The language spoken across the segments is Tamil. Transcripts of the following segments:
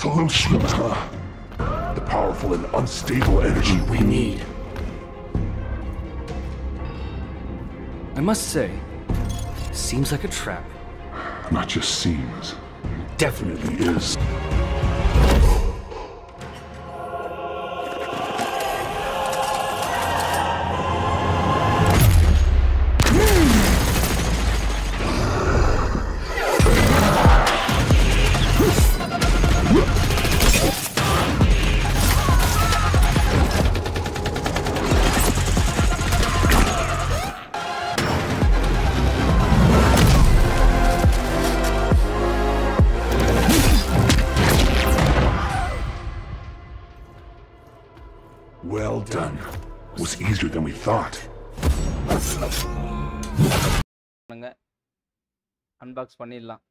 Tolushrim, huh? The powerful and unstable energy we need. I must say, seems like a trap. Not just seems, definitely is. Well done. Was easier than we thought. பண்ணுங்க அன்பாக்ஸ் பண்ணிடலாம்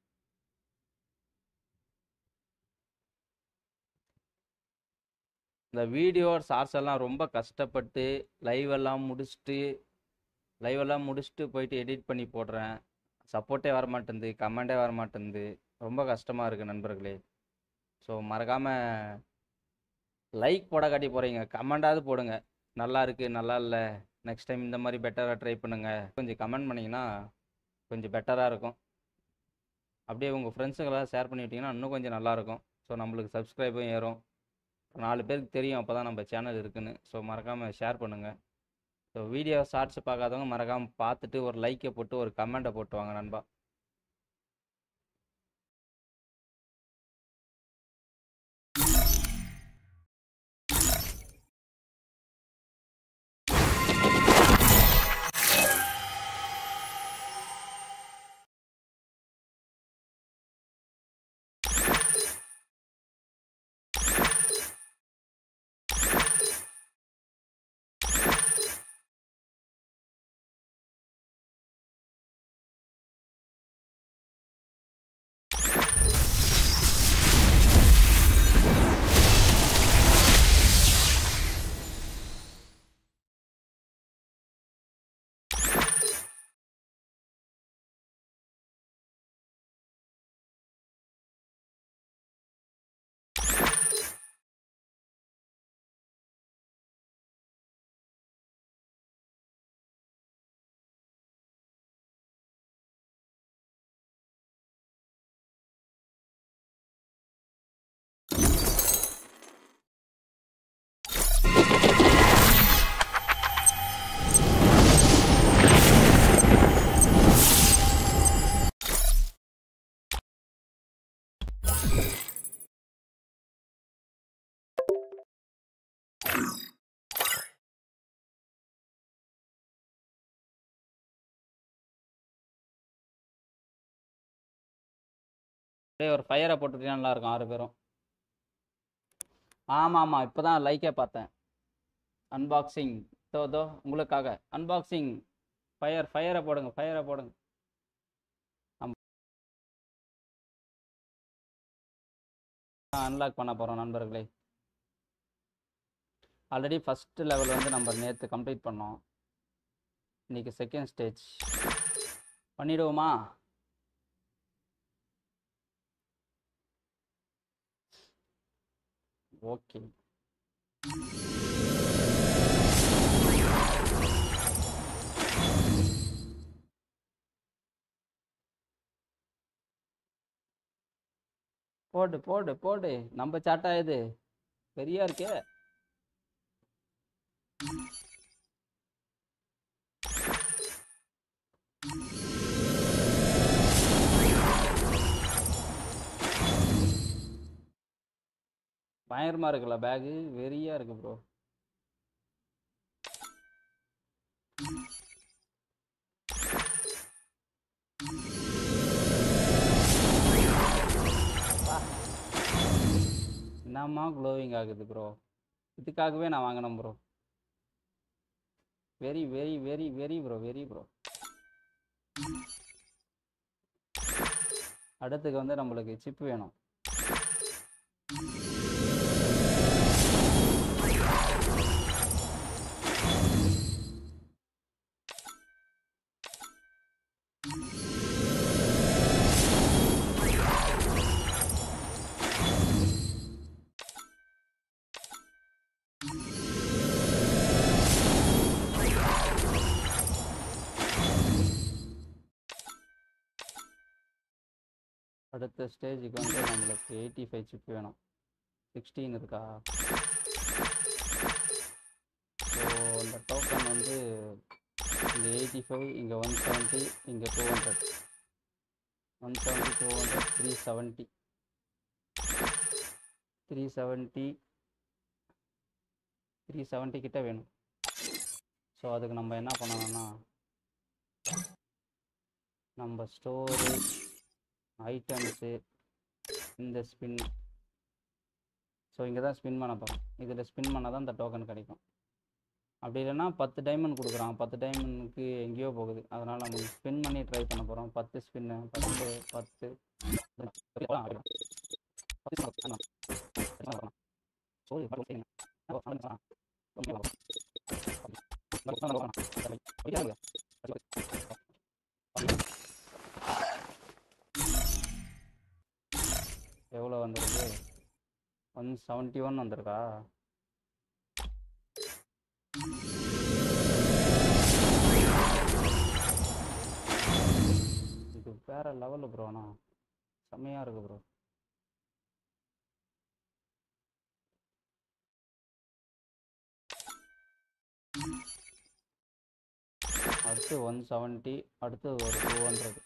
இந்த வீடியோ ஷார்ட்ஸ் எல்லாம் ரொம்ப கஷ்டப்பட்டு லைவ் எல்லாம் முடிச்சுட்டு லைவ் எல்லாம் முடிச்சுட்டு போயிட்டு எடிட் பண்ணி போடுறேன் சப்போர்ட்டே வர மாட்டேங்குது கமெண்டே வர மாட்டேங்குது ரொம்ப கஷ்டமாக இருக்குது நண்பர்களே ஸோ மறக்காமல் லைக் போட காட்டி போகிறீங்க கமெண்டாவது போடுங்க நல்லா இருக்குது நல்லா இல்லை நெக்ஸ்ட் டைம் இந்த மாதிரி பெட்டராக ட்ரை பண்ணுங்கள் கொஞ்சம் கமெண்ட் பண்ணிங்கன்னா கொஞ்சம் பெட்டராக இருக்கும் அப்படியே உங்கள் ஃப்ரெண்ட்ஸுக்கெல்லாம் ஷேர் பண்ணி விட்டிங்கன்னா இன்னும் கொஞ்சம் நல்லாயிருக்கும் ஸோ நம்மளுக்கு சப்ஸ்கிரைபும் ஏறும் நாலு பேருக்கு தெரியும் அப்போ தான் நம்ம சேனல் இருக்குன்னு ஸோ மறக்காமல் ஷேர் பண்ணுங்கள் ஸோ வீடியோ ஷார்ட்ஸ் பார்க்காதவங்க மறக்காமல் பார்த்துட்டு ஒரு லைக்கை போட்டு ஒரு கமெண்ட்டை போட்டு வாங்க நண்பா அப்படியே ஒரு ஃபயரை போட்டுட்டீங்கன்னா நல்லா இருக்கும் ஆறு பேரும் ஆமாம் ஆமாம் இப்போ தான் லைக்கே பார்த்தேன் அன்பாக்சிங் தோ தோ உங்களுக்காக அன்பாக்சிங் ஃபயர் ஃபயரை போடுங்க ஃபயரை போடுங்க அன்லாக் பண்ண போகிறோம் நண்பர்களே ஆல்ரெடி ஃபஸ்ட்டு லெவல் வந்து நம்ம நேற்று கம்ப்ளீட் பண்ணோம் இன்னைக்கு செகண்ட் ஸ்டேஜ் பண்ணிடுவோமா ஓகே போடு போடு போடு நம்ம சாட்டா இது பெரியா இருக்கே பயங்கரமா இருக்குல்ல பேகு வெறியா இருக்கு ப்ரோ என்னம்மா க்ளோவிங் ஆகுது ப்ரோ இதுக்காகவே நான் வாங்கினேன் bro very very very very bro very bro அடுத்துக்கு வந்து நம்மளுக்கு சிப் வேணும் அடுத்த ஸ்டேஜுக்கு வந்து நம்மளுக்கு எயிட்டி ஃபைவ் சிப் வேணும் சிக்ஸ்டீன் இருக்கா ஸோ அந்த டோக்கன் வந்து இங்கே எயிட்டி ஃபைவ் இங்கே ஒன் செவன்ட்டி இங்கே two hundred one seventy two hundred three seventy three seventy three seventy கிட்ட வேணும் ஸோ அதுக்கு நம்ம என்ன பண்ணணும்னா நம்ம ஸ்டோரு ஐட்டம்ஸு இந்த ஸ்பின் ஸோ இங்கே தான் ஸ்பின் பண்ண போகிறோம் இதில் ஸ்பின் பண்ணால் தான் இந்த டோக்கன் கிடைக்கும் அப்படி இல்லைன்னா பத்து டைமண்ட் கொடுக்குறான் பத்து டைமண்ட்க்கு எங்கேயோ போகுது அதனால் நம்ம ஸ்பின் பண்ணி ட்ரை பண்ண போகிறோம் பத்து ஸ்பின்னு பத்து பத்து எவ்வளோ வந்திருக்கு ஒன் செவன்ட்டி ஒன் வந்திருக்கா இது வேற லெவலு ப்ரோ ஆனால் செம்மையாக இருக்கு ப்ரோ அடுத்து ஒன் செவன்ட்டி அடுத்து ஒரு டூ ஹண்ட்ரட்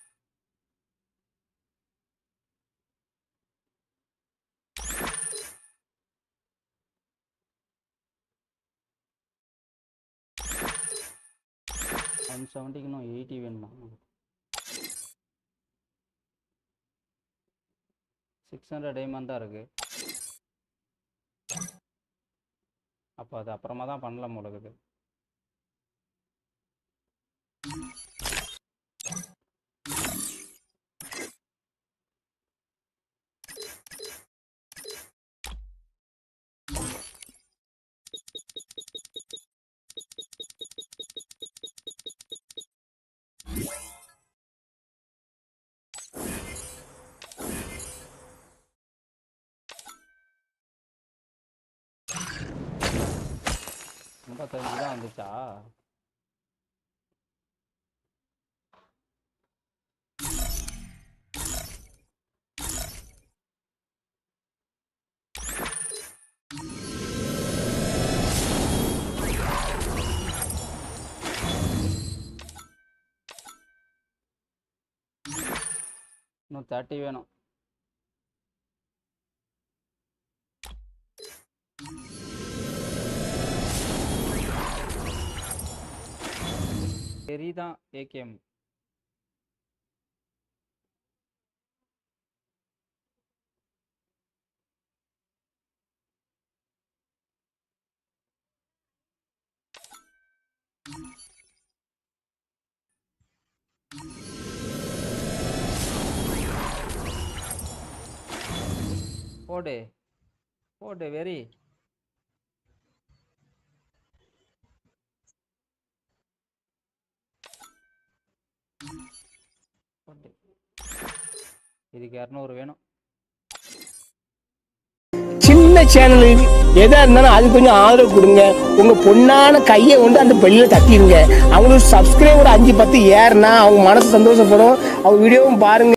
ஒன் செவன்ட்டிக்கு இன்னும் எயிட்டி வேணுமா சிக்ஸ் ஹண்ட்ரட் டைமண்ட் தான் இருக்கு அப்போ அது அப்புறமா தான் பண்ணலாம் போல இருக்குது முப்பத்தஞ்சு தான் வந்துச்சா இன்னும் தேர்ட்டி வேணும் சரிதான் ஏகேஎம் போடு போடு வெரி போடு இதுக்கு இரநூறு வேணும் சின்ன சேனலு எதா இருந்தாலும் அது கொஞ்சம் ஆதரவு கொடுங்க உங்க பொண்ணான கையை கொண்டு அந்த பெல்லில் தட்டிடுங்க அவங்களுக்கு சப்ஸ்கிரைபர் அஞ்சு பத்து ஏறுனா அவங்க மனசு சந்தோஷப்படும் அவங்க வீடியோவும் பாருங்க